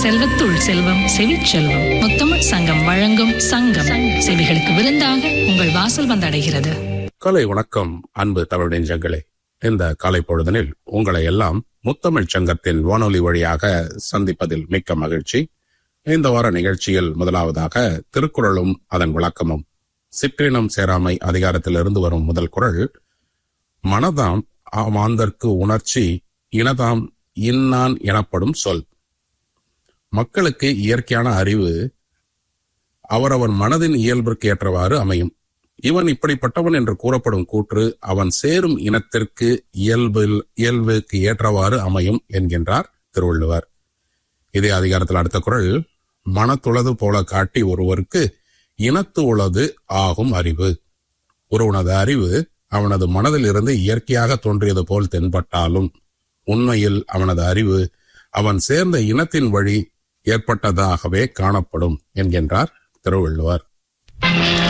செல்வத்துள் செல்வம் செவிச்செல்வம் முத்தமிழ் சங்கம் வழங்கும் சங்கம் செவிகளுக்கு விருந்தாக உங்கள் வாசல் வந்தடைகிறது கலை வணக்கம் அன்பு தமிழ் நெஞ்சங்களே இந்த காலை பொழுதனில் உங்களை எல்லாம் முத்தமிழ் சங்கத்தின் வானொலி வழியாக சந்திப்பதில் மிக்க மகிழ்ச்சி இந்த வார நிகழ்ச்சியில் முதலாவதாக திருக்குறளும் அதன் விளக்கமும் சிற்றினம் சேராமை அதிகாரத்திலிருந்து வரும் முதல் குறள் மனதாம் மாந்தர்க்கு உணர்ச்சி இனதாம் இன்னான் எனப்படும் சொல் மக்களுக்கு இயற்கையான அறிவு அவரவன் மனதின் இயல்பிற்கு ஏற்றவாறு அமையும் இவன் இப்படிப்பட்டவன் என்று கூறப்படும் கூற்று அவன் சேரும் இனத்திற்கு இயல்பில் இயல்புக்கு ஏற்றவாறு அமையும் என்கின்றார் திருவள்ளுவர் இதே அதிகாரத்தில் அடுத்த குறள் மனத்துளது போல காட்டி ஒருவருக்கு இனத்து உளது ஆகும் அறிவு ஒருவனது அறிவு அவனது மனதில் இருந்து இயற்கையாக தோன்றியது போல் தென்பட்டாலும் உண்மையில் அவனது அறிவு அவன் சேர்ந்த இனத்தின் வழி ஏற்பட்டதாகவே காணப்படும் என்கின்றார் திருவள்ளுவர்